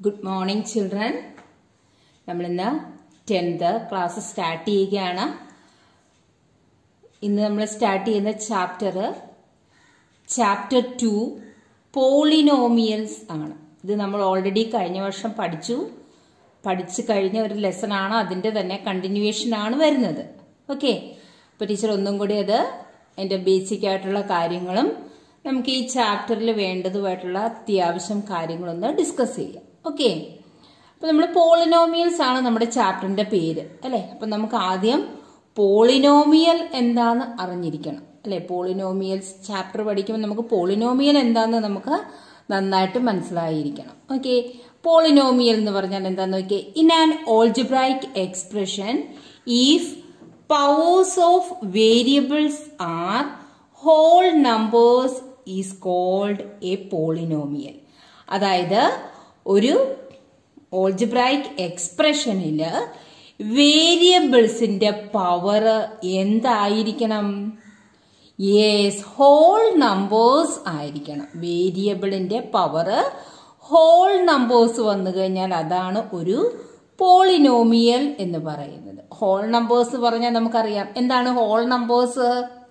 Good morning children നമ്മളിന്ന് tenth class start ചെയ്യുകയാണ് ഇന്ന് നമ്മൾ സ്റ്റാർട്ട് ചെയ്യുന്ന ചാപ്റ്റർ ചാപ്റ്റർ ടു പോളിനോമിയൽസ് ആണ് ഇത് നമ്മൾ ഓൾറെഡി കഴിഞ്ഞ വർഷം പഠിച്ചു പഠിച്ചു കഴിഞ്ഞ ഒരു ലെസൺ ആണ് അതിന്റെ തന്നെ കണ്ടിന്യൂവേഷൻ ആണ് വരുന്നത് ഓക്കെ അപ്പൊ ടീച്ചർ ഒന്നും കൂടി അത് അതിന്റെ ബേസിക് ആയിട്ടുള്ള കാര്യങ്ങളും നമുക്ക് ഈ ചാപ്റ്ററിൽ വേണ്ടതുമായിട്ടുള്ള അത്യാവശ്യം കാര്യങ്ങളൊന്ന് ഡിസ്കസ് ചെയ്യാം ഓക്കെ അപ്പൊ നമ്മൾ പോളിനോമിയൽസ് ആണ് നമ്മുടെ ചാപ്റ്ററിന്റെ പേര് അല്ലെ അപ്പൊ നമുക്ക് ആദ്യം പോളിനോമിയൽ എന്താന്ന് അറിഞ്ഞിരിക്കണം അല്ലെ പോളിനോമിയൽസ് ചാപ്റ്റർ പഠിക്കുമ്പോൾ നമുക്ക് പോളിനോമിയൽ എന്താന്ന് നമുക്ക് നന്നായിട്ട് മനസ്സിലായിരിക്കണം ഓക്കെ പോളിനോമിയൽ എന്ന് പറഞ്ഞാൽ എന്താന്ന് നോക്കിയേ in an algebraic expression if powers of variables are whole numbers is called a polynomial അതായത് ഒരു ഓൾജിബ്രൈക്ക് എക്സ്പ്രഷനില് വേരിയബിൾസിന്റെ പവർ എന്തായിരിക്കണം യെസ് ഹോൾ നമ്പേഴ്സ് ആയിരിക്കണം വേരിയബിളിന്റെ പവർ ഹോൾ നമ്പേഴ്സ് വന്നു കഴിഞ്ഞാൽ അതാണ് ഒരു പോളിനോമിയൽ എന്ന് പറയുന്നത് ഹോൾ നമ്പേഴ്സ് പറഞ്ഞാൽ നമുക്കറിയാം എന്താണ് whole numbers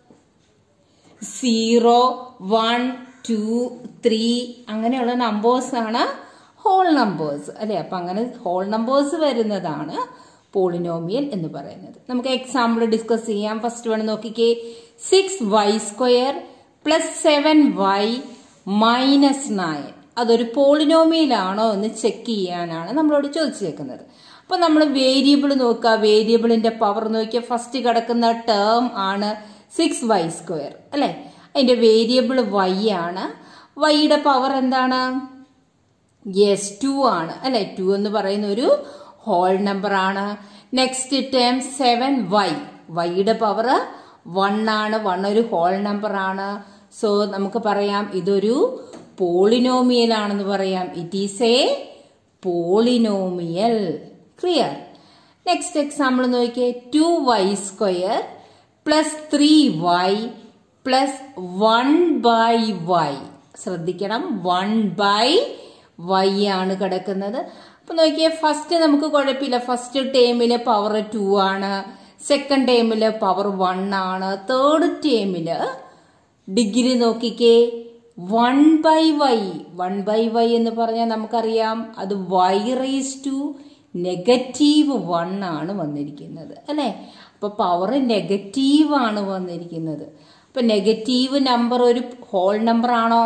zero one two three അങ്ങനെയുള്ള നമ്പേഴ്സ് ആണ് ഹോൾ നമ്പേഴ്സ് അല്ലെ അപ്പൊ അങ്ങനെ ഹോൾ നമ്പേഴ്സ് വരുന്നതാണ് പോളിനോമിയൽ എന്ന് പറയുന്നത് നമുക്ക് എക്സാമ്പിൾ ഡിസ്കസ് ചെയ്യാം ഫസ്റ്റ് വൺ നോക്കിക്കേ six y square plus seven y minus nine അതൊരു പോളിനോമിയൽ ആണോ എന്ന് ചെക്ക് ചെയ്യാനാണ് നമ്മളോട് ചോദിച്ചേക്കുന്നത് അപ്പൊ നമ്മൾ വേരിയബിൾ നോക്കുക വേരിയബിളിന്റെ പവർ നോക്കിയാൽ ഫസ്റ്റ് കിടക്കുന്ന ടേം ആണ് സിക്സ് വൈ സ്ക്വയർ അല്ലെ അതിന്റെ വേരിയബിൾ വൈ ആണ് വൈയുടെ പവർ എന്താണ് യെസ് ടു ആണ് അല്ലെ ടു എന്ന് പറയുന്ന ഒരു ഹോൾ നമ്പർ ആണ് നെക്സ്റ്റ് ടേം സെവൻ വൈ വൈയുടെ പവർ വൺ ആണ് വൺ ഒരു ഹോൾ നമ്പർ ആണ് സോ നമുക്ക് പറയാം ഇതൊരു പോളിനോമിയൽ ആണെന്ന് പറയാം it is a polynomial clear next example നോക്കിയേ two y square plus three y plus one by y ശ്രദ്ധിക്കണം വൺ ബൈ വൈ ആണ് കിടക്കുന്നത് അപ്പൊ നോക്കിയേ ഫസ്റ്റ് നമുക്ക് കുഴപ്പമില്ല ഫസ്റ്റ് ടേമില് പവർ ടു ആണ് സെക്കൻഡ് ടേമില് പവർ വൺ ആണ് തേർഡ് ടേമില് ഡിഗ്രി നോക്കിക്കേ one by y one by y എന്ന് പറഞ്ഞാൽ നമുക്കറിയാം അത് y raise to negative one ആണ് വന്നിരിക്കുന്നത് അല്ലെ അപ്പൊ പവർ നെഗറ്റീവ് ആണ് വന്നിരിക്കുന്നത് അപ്പൊ നെഗറ്റീവ് നമ്പർ ഒരു ഹോൾ നമ്പർ ആണോ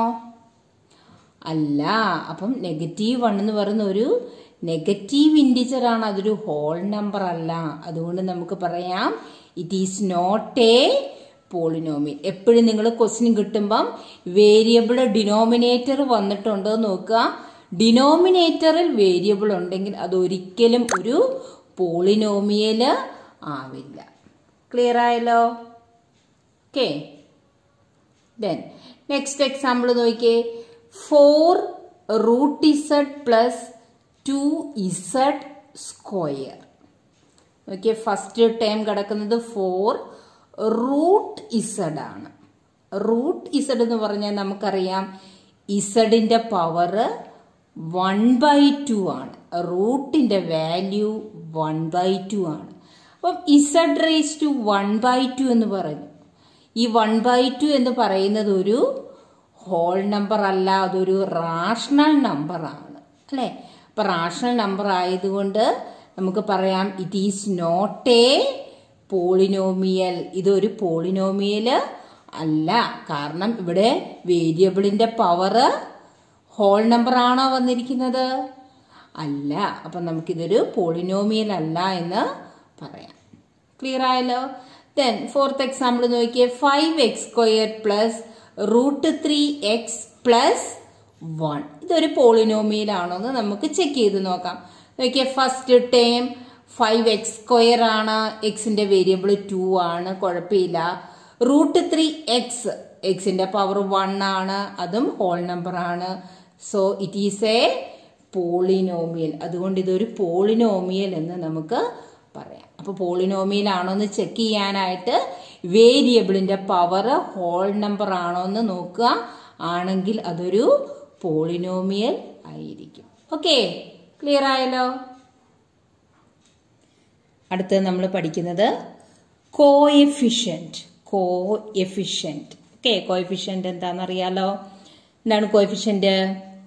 അല്ല അപ്പം നെഗറ്റീവ് വൺ എന്ന് പറയുന്ന ഒരു നെഗറ്റീവ് ഇൻഡിജർ ആണ് അതൊരു ഹോൾ നമ്പർ അല്ല അതുകൊണ്ട് നമുക്ക് പറയാം it is not a polynomial എപ്പോഴും നിങ്ങൾ ക്വസ്റ്റ്യൻ കിട്ടുമ്പം വേരിയബിൾ ഡിനോമിനേറ്റർ വന്നിട്ടുണ്ടോ നോക്കുക ഡിനോമിനേറ്ററിൽ വേരിയബിൾ ഉണ്ടെങ്കിൽ അതൊരിക്കലും ഒരു പോളിനോമിയല് ആവില്ല ക്ലിയർ ആയല്ലോ ഓക്കെ ദെൻ നെക്സ്റ്റ് എക്സാമ്പിൾ നോക്കിയേ four root z plus two z square നോക്കിയേ ഫസ്റ്റ് ടേം കിടക്കുന്നത് ഫോർ റൂട്ട് ഇസഡ് ആണ് റൂട്ട് ഇസഡ് എന്ന് പറഞ്ഞാൽ നമുക്കറിയാം ഇസഡിന്റെ പവർ വൺ ബൈ ടു ആണ് റൂട്ടിന്റെ വാല്യൂ വൺ ബൈ ടു ആണ് അപ്പം z raise to one by two എന്ന് പറഞ്ഞു ഈ വൺ ബൈ ടു എന്ന് പറയുന്നത് ഒരു ഹോൾ നമ്പർ അല്ല അതൊരു റാഷണൽ നമ്പർ ആണ് അല്ലെ അപ്പൊ റാഷണൽ നമ്പർ ആയതുകൊണ്ട് നമുക്ക് പറയാം it is not a polynomial ഇതൊരു പോളിനോമിയല് അല്ല കാരണം ഇവിടെ വേരിയബിളിന്റെ പവർ ഹോൾ നമ്പർ ആണോ വന്നിരിക്കുന്നത് അല്ല അപ്പൊ നമുക്കിതൊരു പോളിനോമിയൽ അല്ല എന്ന് പറയാം ക്ലിയർ ആയല്ലോ ദെൻ ഫോർത്ത് എക്സാമ്പിൾ നോക്കിയേ five x square plus root three x plus one ഇതൊരു പോളിനോമിയൽ ആണോ എന്ന് നമുക്ക് ചെക്ക് ചെയ്ത് നോക്കാം നോക്കിയേ first term five x square ആണ് എക്സിന്റെ വേരിയബിൾ ടു ആണ് കുഴപ്പമില്ല റൂട്ട് ത്രീ എക്സ് എക്സിന്റെ പവർ വൺ ആണ് അതും ഹോൾ നമ്പർ ആണ് so it is a polynomial അതുകൊണ്ട് ഇതൊരു പോളിനോമിയൽ എന്ന് നമുക്ക് പറയാം അപ്പൊ പോളിനോമിയൽ ആണോ എന്ന് ചെക്ക് ചെയ്യാനായിട്ട് വേരിയബിളിന്റെ പവർ ഹോൾ നമ്പർ ആണോ എന്ന് നോക്കുക ആണെങ്കിൽ അതൊരു പോളിനോമിയൽ ആയിരിക്കും ഓക്കെ ക്ലിയർ ആയല്ലോ അടുത്തത് നമ്മൾ പഠിക്കുന്നത് coefficient coefficient okay coefficient എന്താണെന്നറിയാലോ എന്താണ് coefficient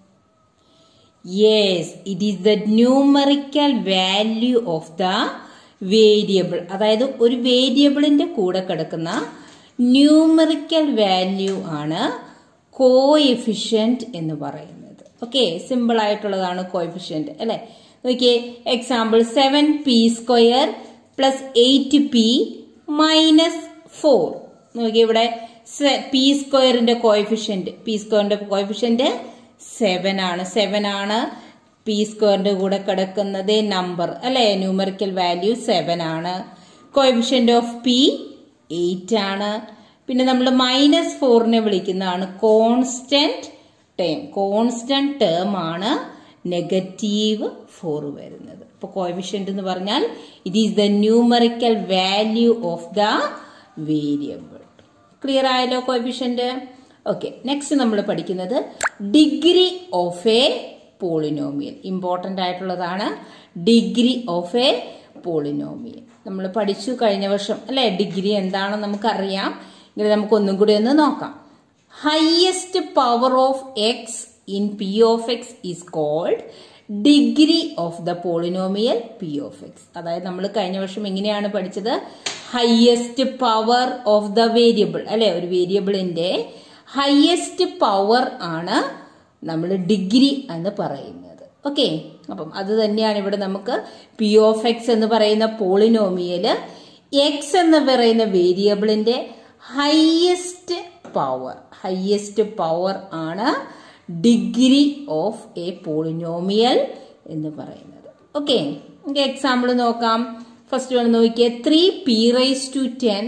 yes it is the numerical value of the variable അതായത് ഒരു വേരിയബിളിന്റെ കൂടെ കിടക്കുന്ന ന്യൂമറിക്കൽ വാല്യൂ ആണ് കോ എഫിഷ്യൻറ്റ് എന്ന് പറയുന്നത് ഓക്കെ സിമ്പിൾ ആയിട്ടുള്ളതാണ് കോ എഫിഷ്യൻറ്റ് അല്ലെ നോക്കിയേ example seven p square plus eight p minus four നോക്കിയേ ഇവിടെ പി സ്ക്വയറിന്റെ കോഎഫിഷ്യന്റ് പി സ്ക്വയറിന്റെ കോഎഫിഷ്യന്റ് സെവൻ ആണ് സെവൻ ആണ് പി സ്ക്വയറിന്റെ കൂടെ കിടക്കുന്നത് നമ്പർ അല്ലെ ന്യൂമറിക്കൽ വാല്യൂ സെവൻ ആണ് കോഎഫിഷ്യന്റ് ഓഫ് പി എയ്റ്റ് ആണ് പിന്നെ നമ്മൾ മൈനസ് ഫോറിനെ വിളിക്കുന്നതാണ് കോൺസ്റ്റന്റ് ടേം കോൺസ്റ്റന്റ് ടേം ആണ് നെഗറ്റീവ് ഫോർ വരുന്നത് ഇപ്പൊ കോഎഫിഷ്യന്റ് എന്ന് പറഞ്ഞാൽ it is the numerical value of the variable clear ആയല്ലോ കോഎഫിഷ്യന്റ് ഓക്കെ നെക്സ്റ്റ് നമ്മൾ പഠിക്കുന്നത് degree of a polynomial important ആയിട്ടുള്ളതാണ് ഡിഗ്രി ഓഫ് എ പോളിനോമിയൽ നമ്മൾ പഠിച്ചു കഴിഞ്ഞ വർഷം അല്ലെ ഡിഗ്രി എന്താണെന്ന് നമുക്കറിയാം ഇങ്ങനെ നമുക്ക് ഒന്നും കൂടി ഒന്ന് നോക്കാം highest power of x in p of x is called degree of the polynomial p of x അതായത് നമ്മൾ കഴിഞ്ഞ വർഷം എങ്ങനെയാണ് പഠിച്ചത് highest power of the variable അല്ലെ ഒരു വേരിയബിളിന്റെ ഹയസ്റ്റ് പവർ ആണ് നമ്മൾ ഡിഗ്രി എന്ന് പറയുന്നത് ഓക്കെ അപ്പം അത് തന്നെയാണ് ഇവിടെ നമുക്ക് പി ഓഫ് എക്സ് എന്ന് പറയുന്ന പോളിനോമിയല് എക്സ് എന്ന് പറയുന്ന വേരിയബിളിന്റെ ഹയസ്റ്റ് പവർ ഹയസ്റ്റ് പവർ ആണ് ഡിഗ്രി ഓഫ് എ പോളിനോമിയൽ എന്ന് പറയുന്നത് ഓക്കെ നമുക്ക് എക്സാമ്പിൾ നോക്കാം ഫസ്റ്റ് വൺ നോക്കിയേ three p raise to ten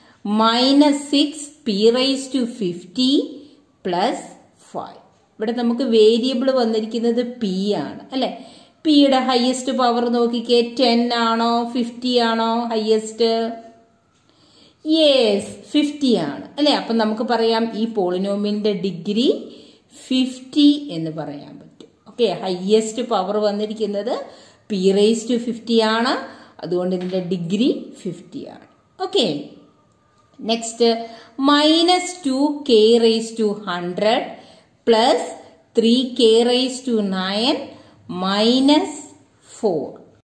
minus six p raise to fifty plus five ഇവിടെ നമുക്ക് വേരിയബിൾ വന്നിരിക്കുന്നത് പി ആണ് അല്ലെ പിയുടെ ഹയസ്റ്റ് പവർ നോക്കിക്കേ ടെൻ ആണോ ഫിഫ്റ്റി ആണോ ഹയസ്റ്റ് യെസ് ഫിഫ്റ്റി ആണ് അല്ലെ അപ്പം നമുക്ക് പറയാം ഈ പോളിനോമിയലിന്റെ ഡിഗ്രി ഫിഫ്റ്റി എന്ന് പറയാൻ പറ്റും ഓക്കെ ഹയസ്റ്റ് പവർ വന്നിരിക്കുന്നത് പി റേസ് ടു ഫിഫ്റ്റി ആണ് അതുകൊണ്ട് ഇതിന്റെ ഡിഗ്രി ഫിഫ്റ്റി ആണ് okay next minus two k raise to hundred plus three k raise to nine minus four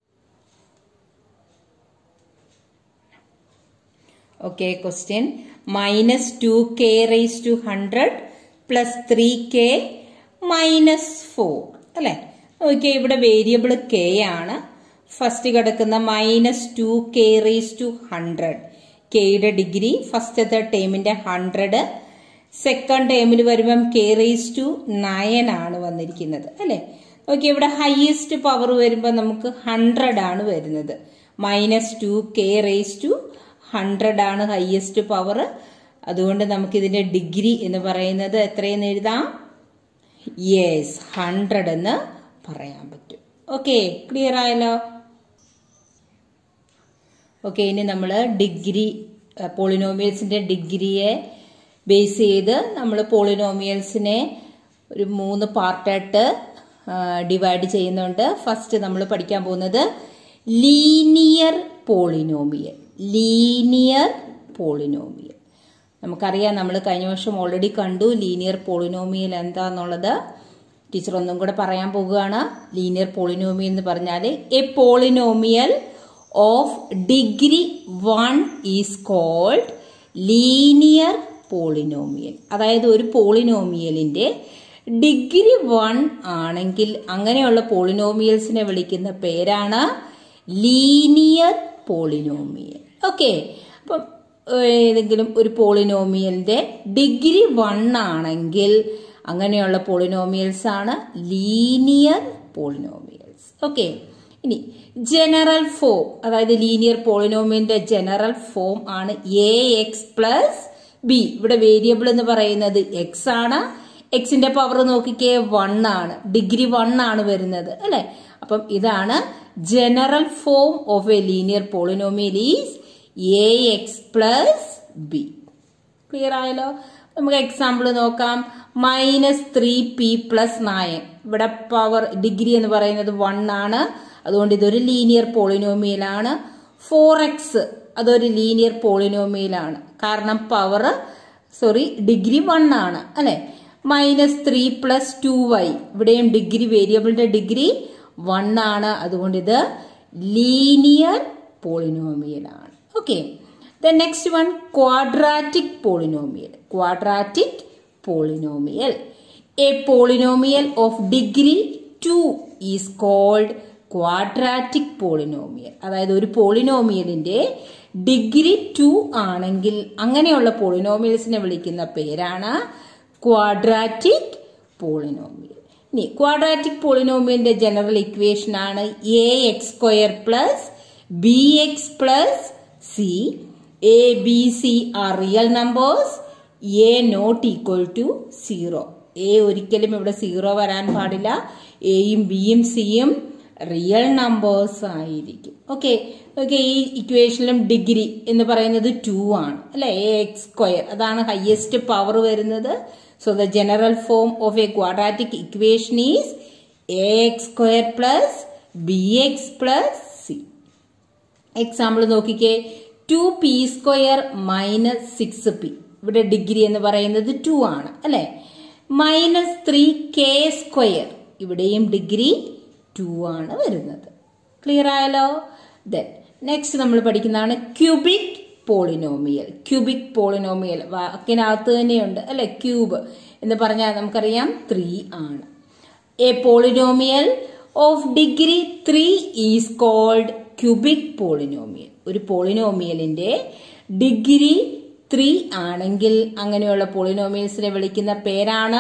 okay question minus two k raise to hundred plus three k minus four അല്ലെ നോക്കിയേ ഇവിടെ variable k ആണ് first കിടക്കുന്ന minus two k raise to hundred കെയുടെ degree ഫസ്റ്റത്തെ ടേമിന്റെ hundred second ടേമിൽ വരുമ്പം കെ റേസ് ടു നയൻ ആണ് വന്നിരിക്കുന്നത് അല്ലെ നോക്കി ഇവിടെ ഹയസ്റ്റ് പവർ വരുമ്പോൾ നമുക്ക് ഹൺഡ്രഡ് ആണ് വരുന്നത് minus two k raise to hundred ആണ് ഹയസ്റ്റ് പവർ അതുകൊണ്ട് നമുക്ക് ഇതിന്റെ ഡിഗ്രി എന്ന് പറയുന്നത് എത്രയെന്ന് എഴുതാം യെസ് ഹൺഡ്രഡ് എന്ന് പറയാൻ പറ്റും ഓക്കെ ക്ലിയർ ആയല്ലോ ഓക്കെ ഇനി നമ്മൾ ഡിഗ്രി പോളിനോമിയൽസിന്റെ ഡിഗ്രിയെ ബേസ് ചെയ്ത് നമ്മൾ പോളിനോമിയൽസിനെ ഒരു മൂന്ന് പാർട്ടായിട്ട് ഡിവൈഡ് ചെയ്യുന്നുണ്ട് ഫസ്റ്റ് നമ്മൾ പഠിക്കാൻ പോകുന്നത് ലീനിയർ പോളിനോമിയൽ ലീനിയർ പോളിനോമിയൽ നമുക്കറിയാം നമ്മൾ കഴിഞ്ഞ വർഷം ഓൾറെഡി കണ്ടു ലീനിയർ പോളിനോമിയൽ എന്താന്നുള്ളത് ടീച്ചർ ഒന്നും കൂടെ പറയാൻ പോകുകയാണ് ലീനിയർ പോളിനോമിയൽ എന്ന് പറഞ്ഞാൽ a polynomial of degree one is called linear polynomial അതായത് ഒരു പോളിനോമിയലിന്റെ ഡിഗ്രി വൺ ആണെങ്കിൽ അങ്ങനെയുള്ള പോളിനോമിയൽസിനെ വിളിക്കുന്ന പേരാണ് ലീനിയർ പോളിനോമിയൽ ഓക്കെ അപ്പം ഏതെങ്കിലും ഒരു പോളിനോമിയലിന്റെ ഡിഗ്രി വൺ ആണെങ്കിൽ അങ്ങനെയുള്ള പോളിനോമിയൽസ് ആണ് ലീനിയർ പോളിനോമിയൽസ് ഓക്കെ ഇനി ജനറൽ ഫോം അതായത് ലീനിയർ പോളിനോമിയലിന്റെ ജനറൽ ഫോം ആണ് എ എക്സ് പ്ലസ് ബി ഇവിടെ വേരിയബിൾ എന്ന് പറയുന്നത് എക്സ് ആണ് എക്സിന്റെ പവർ നോക്കിക്കേ വൺ ആണ് ഡിഗ്രി വൺ ആണ് വരുന്നത് അല്ലെ അപ്പം ഇതാണ് general form of a linear polynomial is a x plus b clear ആയല്ലോ നമുക്ക് എക്സാമ്പിൾ നോക്കാം minus three p plus nine ഇവിടെ പവർ ഡിഗ്രി എന്ന് പറയുന്നത് വൺ ആണ് അതുകൊണ്ട് ഇതൊരു ലീനിയർ പോളിനോമിയലാണ് ഫോർ എക്സ് അതൊരു ലീനിയർ പോളിനോമിയലാണ് കാരണം പവർ സോറി ഡിഗ്രി വൺ ആണ് അല്ലെ minus three plus two y ഇവിടെയും ഡിഗ്രി വേരിയബിളിന്റെ ഡിഗ്രി വൺ ആണ് അതുകൊണ്ട് ഇത് ലീനിയർ പോളിനോമിയലാണ് okay the next one quadratic polynomial quadratic polynomial a polynomial of degree two is called quadratic polynomial അതായത് ഒരു പോളിനോമിയലിന്റെ ഡിഗ്രി ടു ആണെങ്കിൽ അങ്ങനെയുള്ള പോളിനോമിയൽസിനെ വിളിക്കുന്ന പേരാണ് ക്വാഡ്രാറ്റിക് പോളിനോമിയൽ ഇനി ക്വാഡ്രാറ്റിക് പോളിനോമിയലിന്റെ ജനറൽ ഇക്വേഷൻ ആണ് a x square plus b x plus c a b c are real numbers a not equal to zero a ഒരിക്കലും ഇവിടെ സീറോ വരാൻ പാടില്ല എയും ബിയും സിയും റിയൽ നമ്പേഴ്സ് ആയിരിക്കും ഓക്കെ ഓക്കെ ഈ ഇക്വേഷനിലും ഡിഗ്രി എന്ന് പറയുന്നത് ടു ആണ് അല്ലെ എ എക്സ് സ്ക്വയർ അതാണ് ഹയസ്റ്റ് പവർ വരുന്നത് so the general form of a quadratic equation is a x square plus b x plus c example നോക്കിക്കേ two p square minus six p ഇവിടെ degree എന്ന് പറയുന്നത് two ആണ് അല്ലെ minus three k square ഇവിടെയും degree two ആണ് വരുന്നത് clear ആയല്ലോ ദെൻ നെക്സ്റ്റ് നമ്മൾ പഠിക്കുന്നതാണ് ക്യൂബിക് പോളിനോമിയൽ ക്യൂബിക് പോളിനോമിയൽ വാക്കിനകത്ത് തന്നെയുണ്ട് അല്ലെ ക്യൂബ് എന്ന് പറഞ്ഞാൽ നമുക്കറിയാം ത്രീ ആണ് a polynomial of degree three is called cubic polynomial ഒരു പോളിനോമിയലിന്റെ ഡിഗ്രി ത്രീ ആണെങ്കിൽ അങ്ങനെയുള്ള പോളിനോമിയൽസിനെ വിളിക്കുന്ന പേരാണ്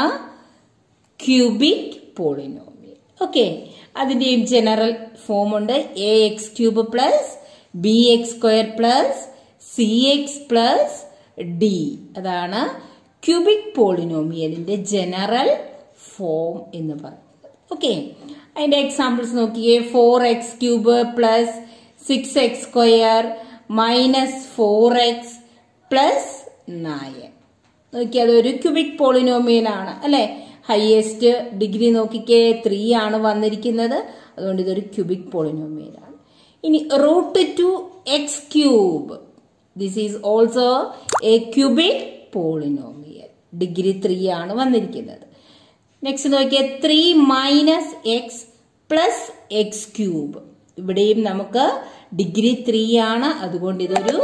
ക്യൂബിക് പോളിനോമിയൽ ഓക്കെ അതിന്റെയും ജനറൽ ഫോം ഉണ്ട് a x cube plus b x square plus c x plus d അതാണ് ക്യൂബിക് പോളിനോമിയലിന്റെ ജനറൽ ഫോം എന്ന് പറയുന്നത് ഓക്കെ അതിന്റെ എക്സാമ്പിൾസ് നോക്കിയേ four x cube plus six x square minus four x plus nine നോക്കി അതൊരു cubic പോളിനോമിയലാണ് അല്ലെ ഹയസ്റ്റ് ഡിഗ്രി നോക്കിക്കേ ത്രീ ആണ് വന്നിരിക്കുന്നത് അതുകൊണ്ട് ഇതൊരു ക്യൂബിക് പോളിനോമിയലാണ് ഇനി root two x cube this is also a cubic polynomial degree three ആണ് വന്നിരിക്കുന്നത് നെക്സ്റ്റ് നോക്കിയ three minus x plus x cube ഇവിടെയും നമുക്ക് ഡിഗ്രി ത്രീ ആണ് അതുകൊണ്ട് ഇതൊരു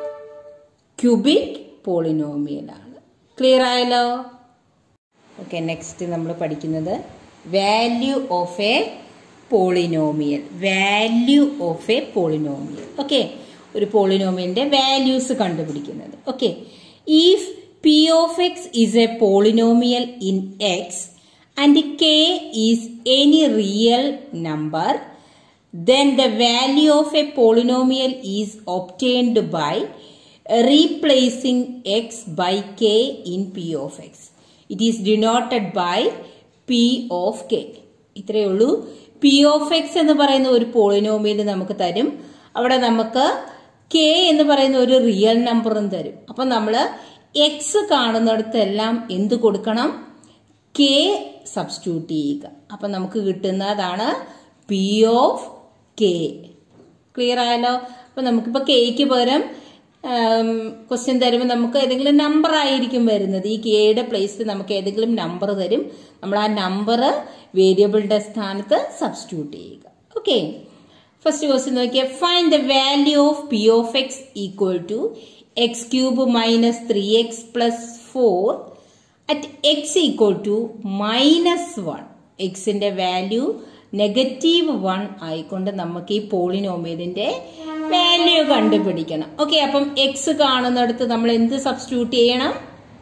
ക്യൂബിക് പോളിനോമിയലാണ് ക്ലിയർ ആയല്ലോ ഓക്കെ നെക്സ്റ്റ് നമ്മൾ പഠിക്കുന്നത് value of a polynomial value of a polynomial okay ഒരു പോളിനോമിയലിന്റെ വാല്യൂസ് കണ്ടുപിടിക്കുന്നത് okay if p of x is a polynomial in x and k is any real number then the value of a polynomial is obtained by replacing x by k in p of x. It is denoted by p of k. ഇത്രയേ ഉള്ളൂ P of X എന്ന് പറയുന്ന ഒരു polynomial നമുക്ക് തരും അവിടെ നമുക്ക് K എന്ന് പറയുന്ന ഒരു റിയൽ നമ്പറും തരും അപ്പൊ നമ്മൾ എക്സ് കാണുന്നിടത്തെല്ലാം എന്ത് കൊടുക്കണം കെ സബ്സ്റ്റിറ്റ്യൂട്ട് ചെയ്യുക അപ്പൊ നമുക്ക് കിട്ടുന്നതാണ് പി ഓഫ് കെ ക്ലിയർ ആയല്ലോ അപ്പൊ നമുക്കിപ്പോ കെക്ക് പകരം ക്വസ്റ്റ്യൻ തരുമ്പോൾ നമുക്ക് ഏതെങ്കിലും നമ്പർ ആയിരിക്കും വരുന്നത് ഈ കെയുടെ പ്ലേസിൽ നമുക്ക് ഏതെങ്കിലും നമ്പർ തരും നമ്മൾ ആ നമ്പർ വേരിയബിളിന്റെ സ്ഥാനത്ത് സബ്സ്റ്റിറ്റ്യൂട്ട് ചെയ്യുക ഓക്കെ ഫസ്റ്റ് ക്വസ്റ്റ്യൻ നോക്കിയാൽ find the value of p of x equal to x cube minus three x plus four at x equal to minus one എക്സിന്റെ വാല്യൂ നെഗറ്റീവ് വൺ ആയിക്കൊണ്ട് നമുക്ക് ഈ പോളിനോമിയലിന്റെ വാല്യൂ കണ്ടുപിടിക്കണം ഓക്കെ അപ്പം X കാണുന്നിടത്ത് നമ്മൾ എന്ത് സബ്സ്റ്റിറ്റ്യൂട്ട് ചെയ്യണം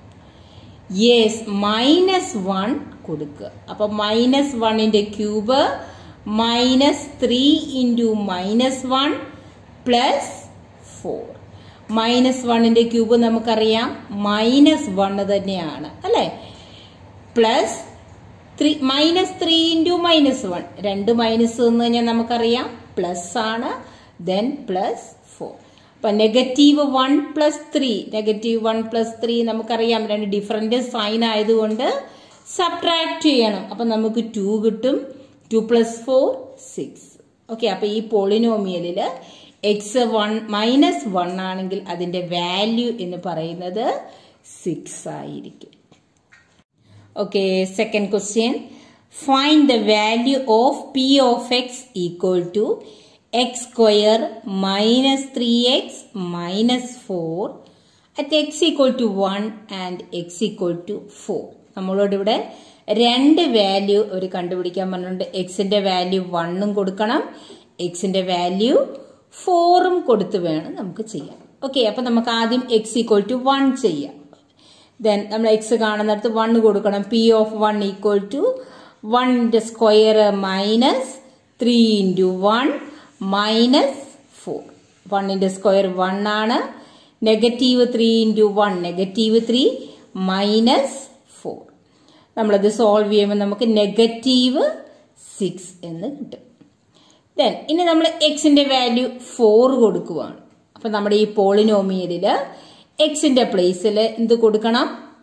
യെസ് മൈനസ് വൺ കൊടുക്കുക അപ്പൊ മൈനസ് വണ്ണിന്റെ cube minus three into minus one plus four minus വണ്ണിന്റെ ക്യൂബ് നമുക്കറിയാം മൈനസ് വണ്ണ് തന്നെയാണ് അല്ലെ plus three minus three into minus one രണ്ട് മൈനസ് എന്ന് കഴിഞ്ഞാൽ നമുക്കറിയാം പ്ലസ് ആണ് ദെൻ പ്ലസ് ഫോർ അപ്പൊ negative one plus three negative one plus three നമുക്കറിയാം രണ്ട് ഡിഫറെന്റ് സൈൻ ആയതുകൊണ്ട് സബ്ട്രാക്ട് ചെയ്യണം അപ്പൊ നമുക്ക് ടു കിട്ടും two plus four six okay അപ്പൊ ഈ പോളിനോമിയലില് എക്സ് വൺ മൈനസ് വൺ ആണെങ്കിൽ അതിന്റെ വാല്യൂ എന്ന് പറയുന്നത് സിക്സ് ആയിരിക്കും okay second question find the value of p of x equal to x square minus three x minus four at x equal to one and x equal to four നമ്മളോട് ഇവിടെ രണ്ട് value ഒരു കണ്ടുപിടിക്കാൻ പറഞ്ഞിട്ടുണ്ട് എക്സിന്റെ value വണ്ണും കൊടുക്കണം എക്സിന്റെ വാല്യൂ ഫോറും കൊടുത്ത് വേണം നമുക്ക് ചെയ്യാൻ ഓക്കെ അപ്പൊ നമുക്ക് ആദ്യം എക്സ് ഈക്വൽ ടു വൺ ചെയ്യാം ദെൻ നമ്മൾ എക്സ് കാണുന്നിടത്ത് വൺ കൊടുക്കണം p of one equal to വണ്ണിന്റെ square minus three into one minus four വണ്ണിന്റെ സ്ക്വയർ വൺ ആണ് negative three into one negative three minus four നമ്മളത് സോൾവ് ചെയ്യുമ്പോൾ നമുക്ക് നെഗറ്റീവ് സിക്സ് എന്ന് കിട്ടും ദെൻ ഇനി നമ്മൾ എക്സിന്റെ വാല്യൂ ഫോർ കൊടുക്കുവാണ് അപ്പൊ നമ്മുടെ ഈ പോളിനോമിയലില് എക്സിന്റെ പ്ലേസിൽ എന്ത് കൊടുക്കണം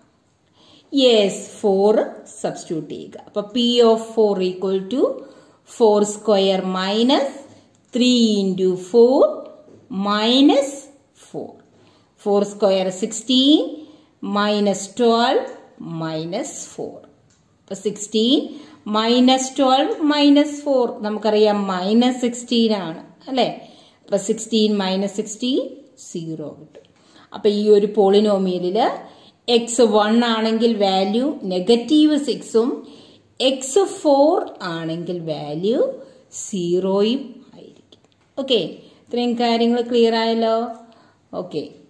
യെസ് ഫോർ സബ്സ്റ്റിറ്റ്യൂട്ട് ചെയ്യുക അപ്പൊ p of four equal to four square minus three into four minus four four square sixteen minus twelve minus four അപ്പൊ sixteen minus twelve minus four നമുക്കറിയാം മൈനസ് സിക്സ്റ്റീൻ ആണ് അല്ലെ അപ്പൊ സിക്സ്റ്റീൻ മൈനസ് സിക്സ്റ്റീൻ സീറോ കിട്ടും അപ്പൊ ഈ ഒരു പോളിനോമിയലില് എക്സ് വൺ ആണെങ്കിൽ വാല്യൂ നെഗറ്റീവ് സിക്സും എക്സ് ഫോർ ആണെങ്കിൽ വാല്യൂ സീറോയും ആയിരിക്കും ഓക്കെ ഇത്രയും കാര്യങ്ങൾ ക്ലിയർ ആയല്ലോ ഓക്കെ